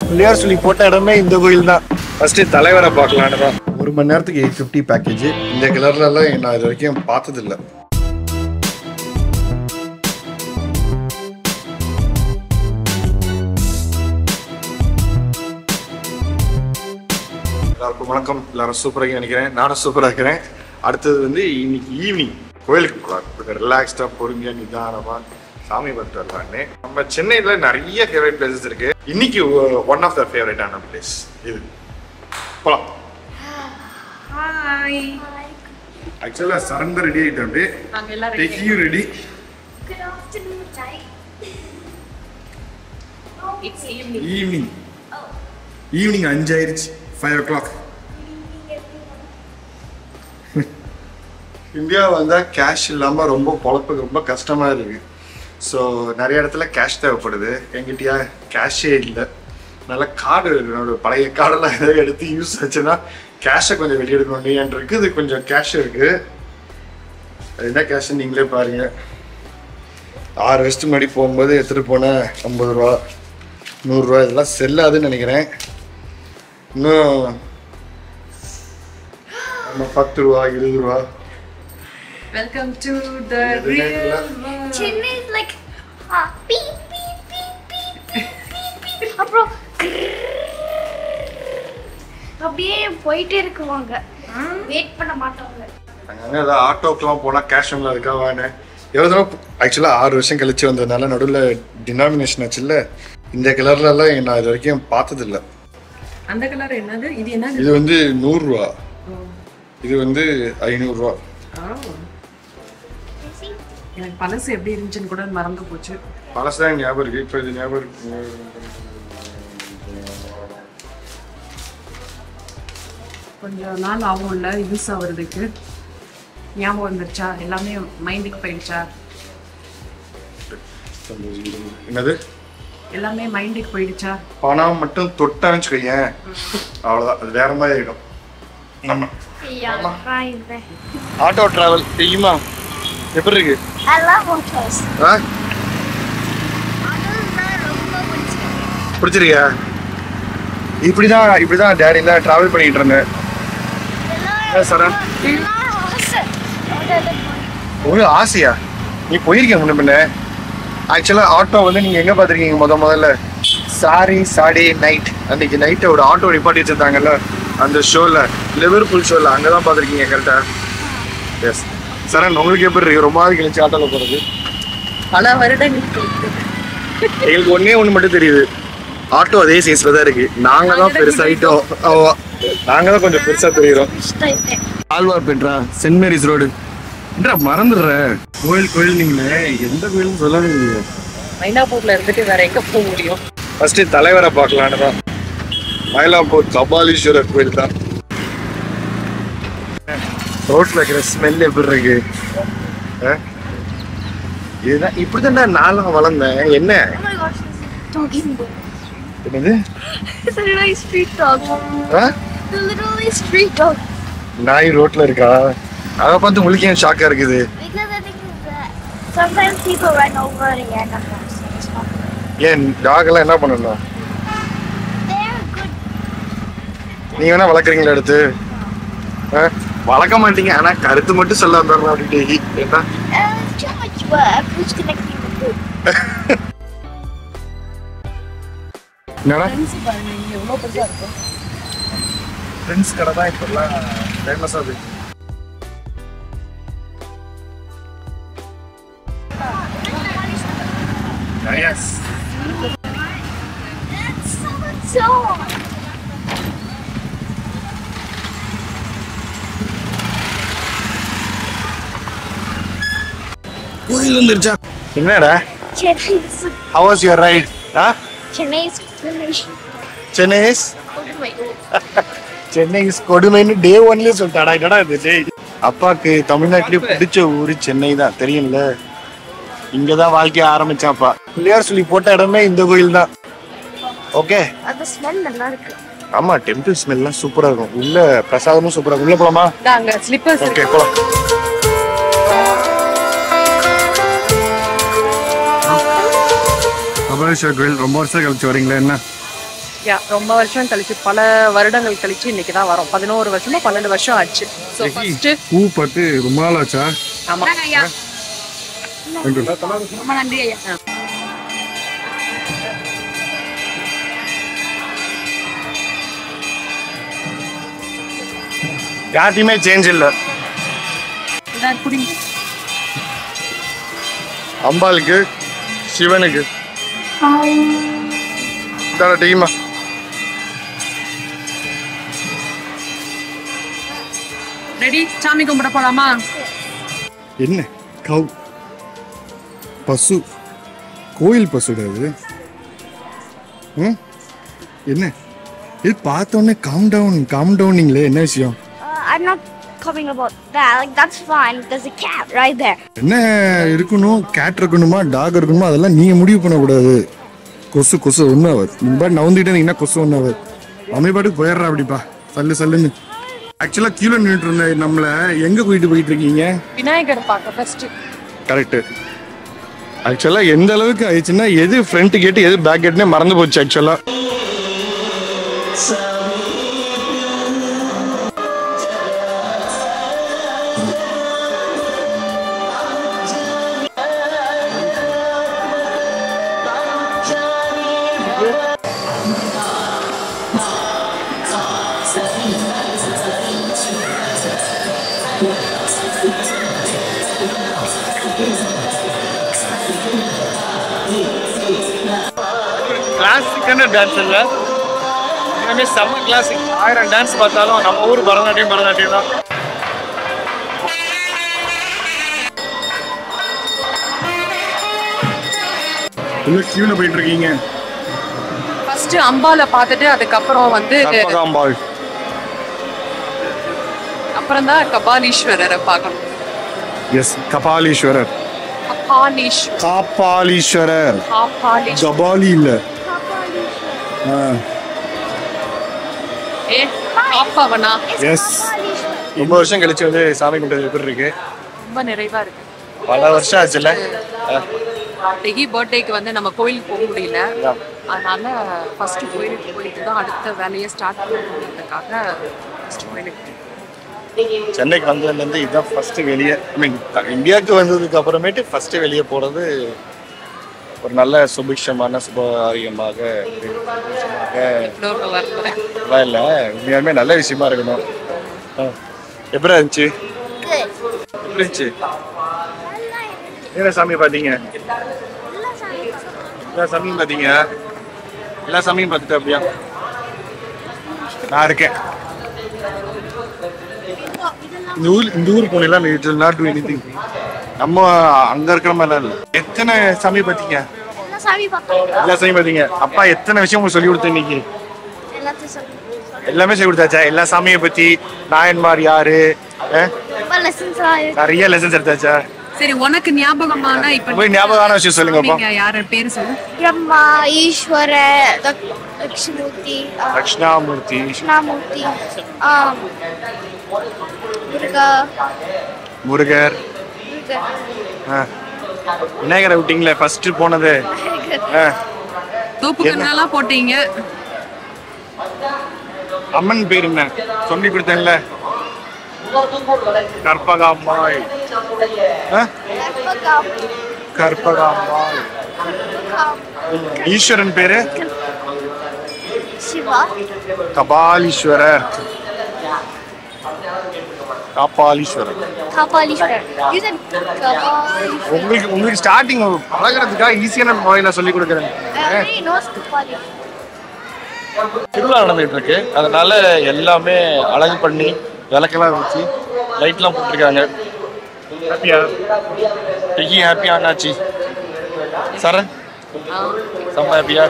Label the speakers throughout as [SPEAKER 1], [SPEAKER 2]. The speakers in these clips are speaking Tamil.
[SPEAKER 1] பிள்ளையார் சொல்லி போட்ட இடமே இந்த கோயில் தான் ஃபர்ஸ்ட் தலைவரை பார்க்கலான்னு தான் ஒரு மணி நேரத்துக்கு எயிட் ஃபிஃப்டி பேக்கேஜ் இந்த கலர்ல எல்லாம் நான் இது வரைக்கும் பார்த்தது இல்ல எல்லாருக்கும் வணக்கம் எல்லாரும் சூப்பராக நினைக்கிறேன் நானும் சூப்பராக இருக்கிறேன் அடுத்தது வந்து இன்னைக்கு ஈவினிங் கோயிலுக்கு போகலாம் ரிலாக்ஸ்டாக பொறுமையாக நிதானமாக சாமி பார்த்து வரலான்னு நம்ம சென்னையில் நிறைய ஃபேவரட் பிளேசஸ் இருக்கு இன்னைக்கு ஒன் ஆஃப் த ஃபேவரட்டான பிளேஸ் இது போகலாம்
[SPEAKER 2] ஹாய்
[SPEAKER 1] ஆக்சுவலாக சரண்டர் ரெடி ஆகிட்டு அப்படியே
[SPEAKER 2] நாங்க எல்லாம் ரெடி
[SPEAKER 1] டெக்கியும் ready
[SPEAKER 3] Good afternoon, Jai.
[SPEAKER 2] It's evening
[SPEAKER 1] evening evening அஞ்சாயிருச்சு ஃபைவ் ஓ கிளாக் இந்தியா வந்தால் கேஷ் இல்லாமல் ரொம்ப பொழப்புக்கு ரொம்ப கஷ்டமாக இருக்கு ஸோ நிறைய இடத்துல கேஷ் தேவைப்படுது எங்கிட்டயா கேஷே இல்லை நல்ல கார்டு என்னோட பழைய கார்டெல்லாம் ஏதாவது எடுத்து யூஸ் ஆச்சுன்னா கேஷை கொஞ்சம் வெளியெடுக்கணும் என் இருக்குது கொஞ்சம் கேஷ் இருக்கு அது என்ன கேஷ் நீங்களே பாருங்க ஆறு வருஷத்துக்கு முன்னாடி போகும்போது எடுத்துகிட்டு போனேன் ஐம்பது ரூபா நூறுரூவா இதெல்லாம் செல்லாதுன்னு நினைக்கிறேன் இன்னும் நம்ம பத்து ரூபா இருபது ரூபா
[SPEAKER 2] வெல்கம் டு த
[SPEAKER 1] எதுவுமே இல்ல.
[SPEAKER 2] Real
[SPEAKER 3] Chennai is like ah, beep, beep, beep, beep, beep, beep, beep. அப்புறம் அப்படியே போயிட்டே இருக்குவாங்க வெயிட் பண்ண மாட்டாங்க
[SPEAKER 1] அங்கங்கே ஏதாவது ஆட்டோக்கெலாம் போனால் கேஷ் ஒன்றில் இருக்கா வேணேன் எவ்வளோ தூரம் ஆக்சுவலாக ஆறு வருஷம் கழிச்சு வந்ததுனால நடுவில் டினாமினேஷன் ஆச்சுல்ல இந்த கலர்லலாம் நான் இது வரைக்கும் பார்த்ததில்ல
[SPEAKER 2] அந்த கலர் என்னது இது என்னது
[SPEAKER 1] இது வந்து நூறுரூவா இது வந்து ஐநூறுரூவா
[SPEAKER 2] ஆ. எனக்கு பழசு எப்படி இருந்துச்சுன்னு கூட மறந்து போச்சு
[SPEAKER 1] பழசு தான் ஞாபகம் இருக்கு இப்போ இது ஞாபகம் இருக்கு
[SPEAKER 2] கொஞ்சம் நாள் ஆகும்ல யூஸ் ஆகுறதுக்கு ஞாபகம் வந்துருச்சா எல்லாமே மைண்டுக்கு போயிடுச்சா
[SPEAKER 1] என்னது
[SPEAKER 2] எல்லாமே மைண்டுக்கு போயிடுச்சா
[SPEAKER 1] பணம் மட்டும் தொட்டான்னு வச்சுக்கோயேன் அவ்வளோதான் அது வேற மாதிரி ஆகிடும் ஆமாம்
[SPEAKER 3] Yeah,
[SPEAKER 1] ஆட்டோ டிராவல் தெரியுமா எப்படி இருக்கு
[SPEAKER 3] I love autos.
[SPEAKER 1] ஆ
[SPEAKER 3] அதுதான் ரொம்ப பிடிச்சிருக்கு.
[SPEAKER 1] பிடிச்சிருக்கியா இப்படிதான் இப்படிதான் டேடியில் டிராவல் பண்ணிட்டு இருந்தேன் ஏ, சரண்.
[SPEAKER 3] எல்லாரும் ஆசை. autoல போய்.
[SPEAKER 1] ஒரு ஆசையா நீ போயிருக்க முன்ன பின்ன ஆக்சுவலாக ஆட்டோ வந்து நீங்கள் எங்கே பார்த்துருக்கீங்க முத முதல்ல சாரி சாடி நைட் அன்னைக்கு நைட்டை ஒரு ஆட்டோ நிப்பாட்டி வச்சிருந்தாங்கல்ல அந்த ஷோவில் லிவர்பூல் ஷோவில் அங்கே தான் பார்த்துருக்கீங்க கரெக்டாக எஸ் சரண் உங்களுக்கு எப்படி இருக்கு ரொம்ப நாள் கழிச்சு ஆட்டோவில் போகிறது
[SPEAKER 2] பல வருடங்களுக்கு
[SPEAKER 1] எங்களுக்கு ஒண்ணே ஒண்ணு மட்டும் தெரியுது ஆட்டோ அதே சைஸ்ல தான் இருக்கு நாங்க தான் பெருசாயிட்டோம் ஆமா நாங்க தான் கொஞ்சம் பெருசா தெரியுறோம்
[SPEAKER 3] இஷ்டம்
[SPEAKER 1] ஆழ்வார் பெட்ரா சென்ட் மேரிஸ் ரோடு என்றா மறந்துடுறேன் கோயில் கோயில் நீங்களே எந்த கோயிலும் சொல்லவே இல்லையே
[SPEAKER 2] மைனாப்பூர்ல இருந்துட்டு வேற எங்க போக முடியும்
[SPEAKER 1] ஃபர்ஸ்ட் தலைவரை பார்க்கலான்னு தான் மயிலாப்பூர் கபாலீஸ்வரர் கோயில் தான் ரோட்ல இருக்கிற ஸ்மெல் எப்படி இருக்கு ஆ? இதுதான் இப்படிதான் நான்லாம் வளர்ந்தேன் என்ன
[SPEAKER 3] Oh my gosh, this is talking book.
[SPEAKER 1] என்னது
[SPEAKER 3] It's a literally street dog.
[SPEAKER 1] Ah?
[SPEAKER 3] It's literally street dog.
[SPEAKER 1] நாய் ரோட்ல இருக்கா அதை பார்த்து உங்களுக்கு ஏன் ஷாக்கா இருக்குது
[SPEAKER 3] Because I think that sometimes people run over the end of us. so it's not good.
[SPEAKER 1] ஏன் டாக் எல்லாம் என்ன பண்ணணும்
[SPEAKER 3] They're good.
[SPEAKER 1] நீங்க வேணா வளர்க்குறீங்களா எடுத்து ஆ? வளர்க்க மாட்டீங்க ஆனா கருத்து மட்டும் சொல்ல வந்துடுறோம் அப்படின்ட்டு என்ன
[SPEAKER 3] Uh, it's too much work. Who's connecting the food?
[SPEAKER 1] என்னடா
[SPEAKER 2] பாருங்க இங்க எவ்வளவு பெருசா இருக்கும்
[SPEAKER 1] ஃப்ரெண்ட்ஸ் கடை தான் இப்பெல்லாம் ஃபேமஸாக இருக்கு Yes.
[SPEAKER 3] That's so so.
[SPEAKER 1] கோயில் வந்துருச்சா என்னடா
[SPEAKER 3] Chennai is
[SPEAKER 1] how was your ride ah
[SPEAKER 3] Chennai is finished.
[SPEAKER 1] Chennai is
[SPEAKER 3] Oh my
[SPEAKER 1] Chennai is கொடுமைன்னு டே ஒன்லயே சொல்லிட்டாடா என்னடா இது டேய் அப்பாக்கு தமிழ்நாட்டிலே பிடிச்ச ஊரு சென்னை தான் தெரியும்ல இங்க தான் வாழ்க்கைய ஆரம்பிச்சாப்பா பிள்ளையார் சொல்லி போட்ட இடமே இந்த கோயில் தான் ஓகே
[SPEAKER 3] அந்த ஸ்மெல் நல்லா இருக்கு
[SPEAKER 1] ஆமா டெம்பிள் ஸ்மெல்லாம் சூப்பரா இருக்கும் உள்ள பிரசாதமும் சூப்பரா இருக்கும் உள்ள போலாமா
[SPEAKER 2] அங்க ஸ்லிப்பர்ஸ்
[SPEAKER 1] ஓகே போலாம் கபாலீஸ்வர் கோயில் ரொம்ப வருஷம் கழிச்சு வரீங்களா என்ன
[SPEAKER 2] யா ரொம்ப வருஷம் கழிச்சு பல வருடங்கள் கழிச்சு இன்னைக்கு தான் வரோம் பதினோரு வருஷமா பன்னெண்டு வருஷம் ஆச்சு ஸோ ஃபர்ஸ்ட்
[SPEAKER 1] பூ பார்த்து ரொம்ப நாள் ஆச்சா
[SPEAKER 2] ஆமா
[SPEAKER 3] ரொம்ப நன்றி ஐயா
[SPEAKER 1] யார்ட்டையுமே சேஞ்ச் இல்லை
[SPEAKER 2] இதான் குடிங்க
[SPEAKER 1] அம்பாளுக்கு சிவனுக்கு இதான டீமா
[SPEAKER 2] ரெடி சாமி கும்பிட போலாமா
[SPEAKER 1] என்ன கவு பசு கோயில் பசுடா இது ம் என்ன இது பார்த்தோன்னே காம் டவுன் காம் டவுனிங்களே என்ன விஷயம்
[SPEAKER 3] Uh, I'm not coming about that. Like that's fine. There's a cat right there.
[SPEAKER 1] என்ன இருக்கணும் கேட் இருக்கணுமா டாக் இருக்கணுமா அதெல்லாம் நீங்க முடிவு பண்ணக்கூடாது கொசு கொசு ஒன்றும் ஆகாது நீங்க பாட்டு நவுந்துக்கிட்டே இருந்தீங்கன்னா கொசு ஒன்றும் ஆகாது அம்மை பாட்டுக்கு போயிடுறா அப்படிப்பா சல்லு சல்லுன்னு ஆக்சுவலாக கீழே நின்றுட்டு இருந்த நம்மளை எங்கே கூட்டிட்டு போயிட்டு இருக்கீங்க
[SPEAKER 2] விநாயகர் பார்க்க ஃபர்ஸ்ட்
[SPEAKER 1] கரெக்டு ஆக்சுவலாக எந்த அளவுக்கு ஆயிடுச்சுன்னா எது ஃப்ரண்ட் கேட்டு எது பேக் கேட்னே மறந்து போச்சு ஆக்சுவலாக கிளாசிக்கான டான்ஸ் இல்லை எல்லாமே செம்ம கிளாசிக் ஆயிரம் டான்ஸ் பார்த்தாலும் நம்ம ஊர் பரதநாட்டியம் பரதநாட்டியம் தான் உள்ள கியூல போயிட்டு இருக்கீங்க
[SPEAKER 2] ஃபர்ஸ்ட் அம்பால பார்த்துட்டு அதுக்கப்புறம் வந்து
[SPEAKER 1] கற்பகாம்பாள்
[SPEAKER 2] அப்புறம் தான் கபாலீஸ்வரரை பார்க்கணும்
[SPEAKER 1] எஸ் கபாலீஸ்வரர்
[SPEAKER 2] கபாலீஸ்வரர்
[SPEAKER 1] காப்பாலீஸ்வரர்
[SPEAKER 2] கபாலீஸ்வரர்
[SPEAKER 1] கபாலி இல்ல ஆ,
[SPEAKER 2] ஏ காப்பாவனா
[SPEAKER 1] எஸ் ரொம்ப வருஷம் கழிச்சு வந்து சாமி கும்பிட்டது எப்படி இருக்கு
[SPEAKER 2] ரொம்ப நிறைவா இருக்கு
[SPEAKER 1] பல வருஷம் ஆச்சுல்ல
[SPEAKER 2] டெகி பர்த்டேக்கு வந்து நம்ம கோயிலுக்கு போக முடியல அதனால ஃபர்ஸ்ட் கோயிலுக்கு போயிட்டு தான் அடுத்த வேலையை ஸ்டார்ட் பண்ணுறதுக்காக ஃபர்ஸ்ட் கோயிலுக்கு
[SPEAKER 1] சென்னைக்கு வந்ததுலேருந்து இதுதான் ஃபர்ஸ்ட் வெளியே ஐ மீன் இந்தியாவுக்கு வந்ததுக்கு அப்புறமேட்டு ஃபர்ஸ்ட் வெளியே போறது ஒரு நல்ல சுபிக்ஷமான சுபகாரியமாக சந்தோஷமாக
[SPEAKER 2] இன்னொரு வரல
[SPEAKER 1] அதெல்லாம் இல்லை உண்மையாலுமே நல்ல விஷயமா இருக்கணும் ஆ. எப்படி இருந்துச்சு
[SPEAKER 3] Good.
[SPEAKER 1] எப்படி இருந்துச்சு என்ன சாமி பார்த்தீங்க எல்லா சாமியும் பார்த்தீங்க எல்லா சாமியும் பார்த்துட்டு அப்படியா நான் இருக்கேன் இந்த ஊர் இந்த ஊர் போனீங்களா it will not do anything நம்ம அங்க இருக்கிற மாதிரிலாம் இல்லை எத்தனை சாமி பார்த்தீங்க
[SPEAKER 3] என்ன சாமி பார்க்கணும்
[SPEAKER 1] எல்லா சாமியும் பார்த்தீங்க அப்பா எத்தனை விஷயம் உங்களுக்கு சொல்லி கொடுத்தேன் இன்னைக்கு
[SPEAKER 3] எல்லாத்தையும் சொல்லி
[SPEAKER 1] எல்லாமே சொல்லி கொடுத்தாச்சா எல்லா சாமியை பத்தி நாயன்மார் யாரு அஹ்,
[SPEAKER 3] ரொம்ப லெசன்ஸ் இருக்கு
[SPEAKER 1] நிறைய லெசன்ஸ் எடுத்தாச்சா
[SPEAKER 2] சரி உனக்கு ஞாபகமான இப்ப
[SPEAKER 1] போய் ஞாபகமான விஷயம் சொல்லுங்கப்பா
[SPEAKER 2] நீங்க யார பேர் சொல்லு
[SPEAKER 3] பிரம்மா ஈஸ்வர தக்- தக்ஷிமூர்த்தி ஆ,
[SPEAKER 1] தட்சிணாமூர்த்தி
[SPEAKER 3] கிருஷ்ணாமூர்த்தி ஆம், முருகா
[SPEAKER 1] முருகர்
[SPEAKER 3] முருகர்
[SPEAKER 1] அஹ், விநாயகரை விட்டீங்களே ஃபர்ஸ்ட் போனது அஹ்,
[SPEAKER 2] தோப்பு கண்ணெல்லாம் போட்டீங்க
[SPEAKER 1] அம்மன் பேர் என்ன சொல்லி கொடுத்தேன்ல கற்பகாம்பாய் அஹ்,
[SPEAKER 3] கற்பகாம்,
[SPEAKER 1] கற்பகாம்பாய்
[SPEAKER 3] கற்பகாம்,
[SPEAKER 1] ஈஸ்வரன் பேரு
[SPEAKER 3] சிவா
[SPEAKER 1] கபாலீஸ்வரர் காப்பாலீஸ்வரர்
[SPEAKER 3] கபாலீஸ்வரர் You said கபாலீஸ்வரர்.
[SPEAKER 1] உங்களுக்கு உங்களுக்கு ஸ்டார்டிங் பழகிறதுக்காக ஈஸியான முறையில் சொல்லி கொடுக்குறேன்
[SPEAKER 3] Everybody knows கபாலீஸ்வரர்.
[SPEAKER 1] திருவிழா நடந்துட்டு இருக்கு அதனால எல்லாமே அழகு பண்ணி விளக்கெல்லாம் வச்சு லைட்லாம் போட்டிருக்காங்க ஹாப்பியா டெக்கி ஹாப்பியா அண்ணாச்சி சரண் செம்ம ஹாப்பியா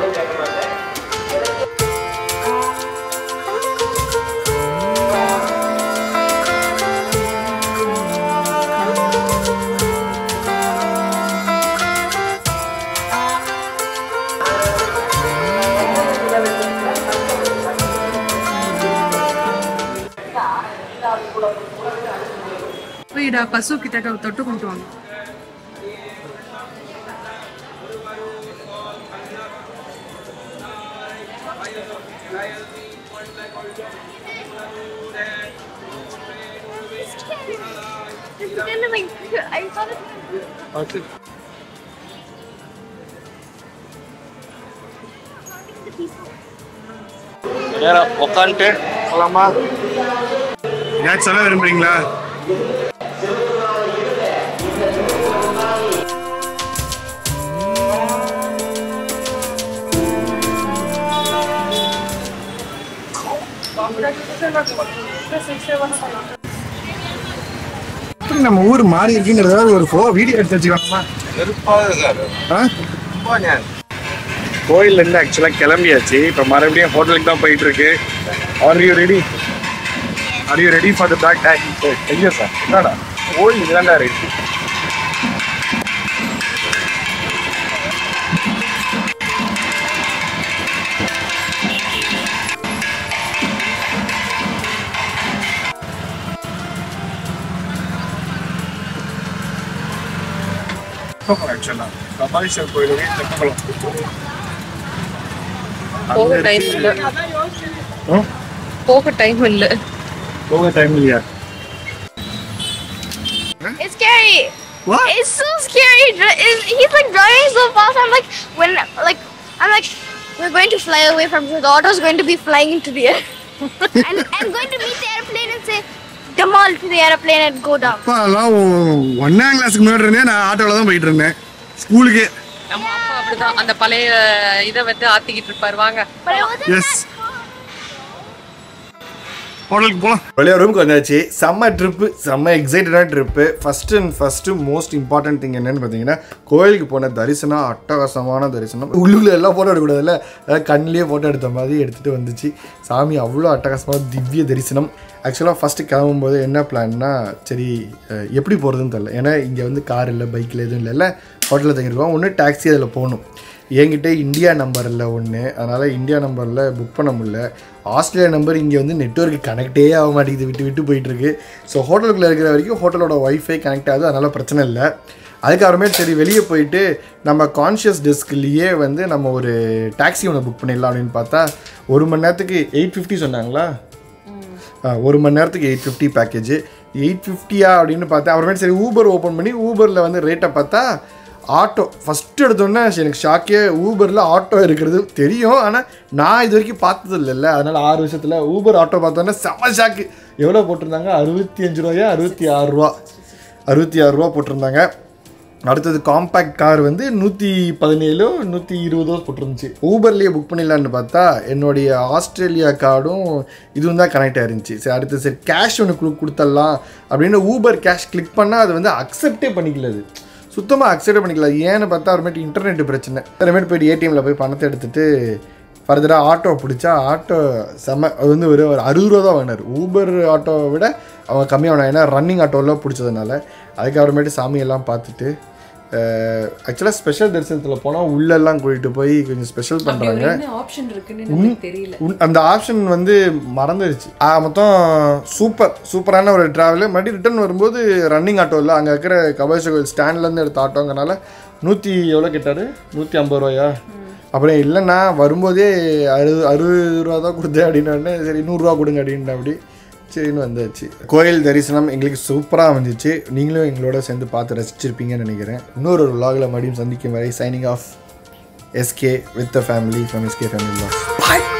[SPEAKER 2] போயிடா பசு கிட்ட தொட்டு கொண்டு வாங்க
[SPEAKER 3] It's kind of like I thought it. The people.
[SPEAKER 1] நேரம் உட்காந்துட்டு போலாமா ஏதாச்சும் சொல்ல விரும்புறீங்களா எப்படி நம்ம ஊர் மாறி இருக்குங்கிறத ஒரு ஃபோ வீடியோ எடுத்து வச்சுக்கலாமா ஆ கோயில்ல இருந்து ஆக்சுவலாக கிளம்பியாச்சு இப்போ மறுபடியும் ஹோட்டலுக்கு தான் போயிட்டு இருக்கு are you ready are you ready for the back take ஐயோ சார் என்னடா கோயில் இதுதான்டா இருக்கு ஆக்சுவலாக கபாலீஸ்வர் கோயிலுமே தெப்பகுளம்
[SPEAKER 2] போக டைம் இல்ல போக டைம் இல்ல
[SPEAKER 1] போக டைம் இல்லையா
[SPEAKER 3] It's scary.
[SPEAKER 1] What?
[SPEAKER 3] It's so scary. Dri- is- He's like driving so fast. I'm like, when, like, I'm like, we're going to fly away from here. The auto's going to be flying into the air. and I'm going to meet the airplane and say, Damal to the airplane and go down.
[SPEAKER 1] அப்பா எல்லாம் ஒன்னாம் கிளாஸுக்கு முன்னாடி இருந்தேன் நான் ஆட்டோவில் தான் போயிட்டு இருந்தேன் ஸ்கூலுக்கு
[SPEAKER 2] நம்ம அப்பா அப்படிதான் அந்த பழைய இதை வந்து ஆத்திக்கிட்டு இருப்பாரு வாங்க
[SPEAKER 3] But it wasn't
[SPEAKER 1] S
[SPEAKER 3] that
[SPEAKER 1] ஹோட்டலுக்கு போகலாம் வெளியே ரூமுக்கு வந்தாச்சு செம்ம ட்ரிப்பு செம்ம எக்ஸைட்டடான trip first and first most important thing என்னன்னு பார்த்தீங்கன்னா கோயிலுக்கு போன தரிசனம் அட்டகாசமான தரிசனம் உள்ளுக்குள்ள எல்லாம் ஃபோட்டோ எடுக்கக்கூடாதுல்ல அதாவது கண்ணிலேயே ஃபோட்டோ எடுத்த மாதிரி எடுத்துகிட்டு வந்துச்சு சாமி அவ்வளோ அட்டகாசமான திவ்ய தரிசனம் ஆக்சுவலாக ஃபஸ்ட்டு கிளம்பும்போது என்ன பிளான்னா சரி அஹ், எப்படி போகிறதுன்னு தெரில ஏன்னா இங்கே வந்து கார் இல்லை பைக்கில் எதுவும் இல்லைல்ல ஹோட்டலில் தங்கியிருக்கோம் ஒன்று டாக்ஸி அதில் போகணும் என்கிட்ட இந்தியா நம்பர் இல்லை ஒன்று அதனால் இந்தியா நம்பரில் புக் பண்ண முடியல ஆஸ்திரேலியா நம்பர் இங்கே வந்து நெட்ஒர்க் கனெக்டே ஆக மாட்டேங்குது விட்டு விட்டு போயிட்டுருக்கு ஸோ ஹோட்டலுக்குள்ளே இருக்கிற வரைக்கும் ஹோட்டலோட ஒய்ஃபை கனெக்ட் ஆகுது அதனால் பிரச்சனை இல்லை அதுக்கப்புறமே சரி வெளியே போயிட்டு நம்ம கான்ஷியஸ் டெஸ்க்லேயே வந்து நம்ம ஒரு டாக்ஸி ஒன்று புக் பண்ணிடலாம் அப்படின்னு பார்த்தா ஒரு மணி நேரத்துக்கு எயிட் ஃபிஃப்டி சொன்னாங்களா ஆ, ஒரு மணி நேரத்துக்கு எயிட் ஃபிஃப்டி பேக்கேஜ் எயிட் ஃபிஃப்டியா அப்படின்னு பார்த்தேன் அப்புறமேட்டு சரி ஊபர் ஓப்பன் பண்ணி ஊபரில் வந்து ரேட்டை பார்த்தா ஆட்டோ ஃபஸ்ட்டு எடுத்தோன்னே சரி, எனக்கு ஷாக்கே ஊபரில் ஆட்டோ இருக்கிறது தெரியும் ஆனால் நான் இது வரைக்கும் பார்த்தது இல்லைல்ல அதனால் ஆறு வருஷத்தில் ஊபர் ஆட்டோ பார்த்தோன்னே செம ஷாக்கு எவ்வளோ போட்டிருந்தாங்க அறுபத்தி அஞ்சு ரூபாயா அறுபத்தி ஆறு ரூபா அறுபத்தி ஆறு ரூபா போட்டிருந்தாங்க அடுத்தது காம்பேக்ட் கார் வந்து நூற்றி பதினேழோ நூற்றி இருபதோ போட்டிருந்துச்சு ஊபர்லேயே புக் பண்ணிடலான்னு பார்த்தா என்னுடைய ஆஸ்திரேலியா கார்டும் இதுவும் தான் கனெக்ட் ஆயிருந்துச்சு சரி அடுத்து சரி கேஷ் ஒன்று கொடு கொடுத்துடலாம் அப்படின்னு ஊபர் கேஷ் கிளிக் பண்ணால் அது வந்து அக்செப்டே பண்ணிக்கல அது சுத்தமாக அக்செப்ட் பண்ணிக்கல ஏன்னு பார்த்தா அப்புறமேட்டு இன்டர்நெட் பிரச்சனை அப்புறமேட்டு போயிட்டு ஏடிஎம்மில் போய் பணத்தை எடுத்துட்டு ஃபர்தராக ஆட்டோ பிடிச்சா ஆட்டோ செம அது வந்து ஒரு ஒரு அறுபது ரூபா தான் வாங்கினார் ஊபர் ஆட்டோவை விட அவங்க கம்மியாக வாங்கினா ஏன்னா ரன்னிங் ஆட்டோவில் பிடிச்சதுனால அதுக்கப்புறமேட்டு சாமியெல்லாம் பார்த்துட்டு ஆக்சுவலாக ஸ்பெஷல் தரிசனத்தில் போனால் உள்ளெல்லாம் கூட்டிகிட்டு போய் கொஞ்சம் ஸ்பெஷல் பண்ணுறாங்க
[SPEAKER 2] என்ன ஆப்ஷன் இருக்குன்னு நமக்கு தெரியல
[SPEAKER 1] உன்- அந்த ஆப்ஷன் வந்து மறந்துடுச்சு ஆ, மொத்தம் சூப்பர் சூப்பரான ஒரு ட்ராவல் மறுபடியும் ரிட்டர்ன் வரும்போது ரன்னிங் ஆட்டோ இல்லை அங்கே இருக்கிற கபாஷ கோயில் ஸ்டாண்ட்லேருந்து எடுத்த ஆட்டோங்கனால நூற்றி எவ்வளோ கேட்டார் நூற்றி ஐம்பது ரூபாயா அப்புறம் இல்லைண்ணா வரும்போதே அறுபது அறுபது ரூபா தான் கொடுத்தேன் அப்படின்னு சரி நூறுரூவா கொடுங்க அப்படின்ட்டு அப்படி சரின்னு வந்தாச்சு கோயில் தரிசனம் எங்களுக்கு சூப்பராக வந்துச்சு நீங்களும் எங்களோட சேர்ந்து பார்த்து ரசிச்சிருப்பீங்கன்னு நினைக்கிறேன் இன்னொரு ஒரு vlogல மறுபடியும் சந்திக்கும் வரை signing off SK with the family from SK family bye